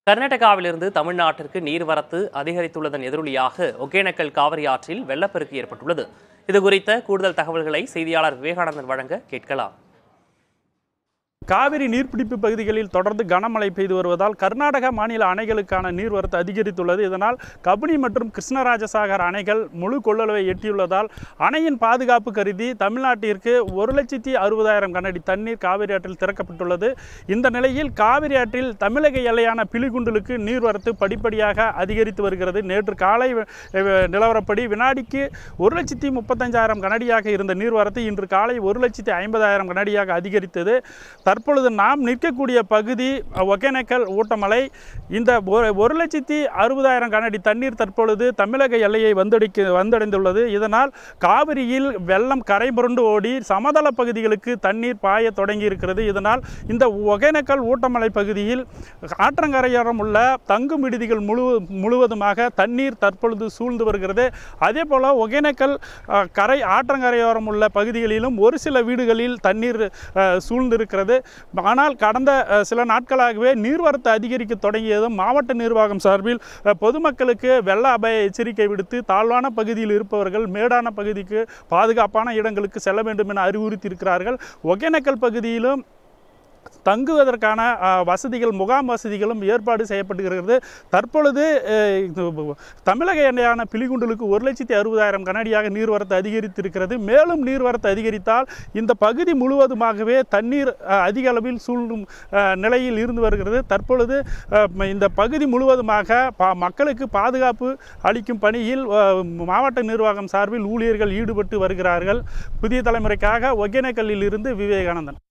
கர்நாடகாவிலிருந்து தமிழ்நாட்டிற்கு நீர்வரத்து அதிகரித்துள்ளதன் எதிரொலியாக ஒகேனக்கல் காவிரி ஆற்றில் வெள்ளப்பெருக்கு ஏற்பட்டுள்ளது இது குறித்த கூடுதல் தகவல்களை செய்தியாளர் விவேகானந்தன் வழங்க கேட்கலாம் காவிரி நீர்பிடிப்பு பகுதிகளில் தொடர்ந்து கனமழை பெய்து வருவதால் கர்நாடக மாநில அணைகளுக்கான நீர்வரத்து அதிகரித்துள்ளது இதனால் கபினி மற்றும் கிருஷ்ணராஜசாகர் அணைகள் முழு கொள்ளளவை எட்டியுள்ளதால் அணையின் பாதுகாப்பு கருதி தமிழ்நாட்டிற்கு ஒரு லட்சத்தி அறுபதாயிரம் கனஅடி தண்ணீர் காவிரி ஆற்றில் திறக்கப்பட்டுள்ளது இந்த நிலையில் காவிரி ஆற்றில் தமிழக எல்லையான பிலிகுண்டலுக்கு நீர்வரத்து படிப்படியாக அதிகரித்து வருகிறது நேற்று காலை அஹ், நிலவரப்படி வினாடிக்கு ஒரு லட்சத்தி முப்பத்தஞ்சாயிரம் கனடியாக இருந்த நீர்வரத்து இன்று காலை ஒரு லட்சத்தி ஐம்பதாயிரம் கனடியாக அதிகரித்தது தற்பொழுது நாம் நிற்கக்கூடிய பகுதி அஹ், ஒகேனக்கல் ஊட்டமலை இந்த ஒரு- ஒரு லட்சத்தி அறுபதாயிரம் கனஅடி தண்ணீர் தற்பொழுது தமிழக எல்லையை வந்தடிக்க வந்தடைந்துள்ளது இதனால் காவிரியில் வெள்ளம் கரை புரண்டு ஓடி சமதள பகுதிகளுக்கு தண்ணீர் பாய தொடங்கி இருக்கிறது இதனால் இந்த ஒகேனக்கல் ஊட்டமலை பகுதியில் ஆற்றங்கரையோரம் உள்ள தங்கும் விடுதிகள் முழு முழுவதுமாக தண்ணீர் தற்பொழுது சூழ்ந்து வருகிறது அதே போல் ஒகேனக்கல் அஹ், கரை ஆற்றங்கரையோரம் உள்ள பகுதிகளிலும் ஒரு சில வீடுகளில் தண்ணீர் அஹ், சூழ்ந்திருக்கிறது ஆனால் கடந்த அஹ், சில நாட்களாகவே நீர்வரத்து அதிகரிக்க தொடங்கியதும் மாவட்ட நிர்வாகம் சார்பில் அஹ், பொதுமக்களுக்கு வெள்ள அபாய எச்சரிக்கை விடுத்து தாழ்வான பகுதியில் இருப்பவர்கள் மேடான பகுதிக்கு பாதுகாப்பான இடங்களுக்கு செல்ல வேண்டும் என அறிவுறுத்தியிருக்கிறார்கள் ஒகேனக்கல் பகுதியிலும் தங்குவதற்கான அஹ், வசதிகள் முகாம் வசதிகளும் ஏற்பாடு செய்யப்பட்டிருக்கிறது தற்பொழுது அஹ், இது தமிழக எண்ணெயான பிலிகுண்டலுக்கு ஒரு லட்சத்தி அறுபதாயிரம் கனடியாக நீர்வரத்து அதிகரித்திருக்கிறது மேலும் நீர்வரத்து அதிகரித்தால் இந்த பகுதி முழுவதுமாகவே தண்ணீர் அஹ், அதிக அளவில் சூழ்ந்தும் அஹ், நிலையில் இருந்து வருகிறது தற்பொழுது அஹ், இந்த பகுதி முழுவதுமாக பா- மக்களுக்கு பாதுகாப்பு அளிக்கும் பணியில் அஹ், மாவட்ட நிர்வாகம் சார்பில் ஊழியர்கள் ஈடுபட்டு வருகிறார்கள் புதிய தலைமுறைக்காக ஒகேனக்கல்லில் இருந்து விவேகானந்தன்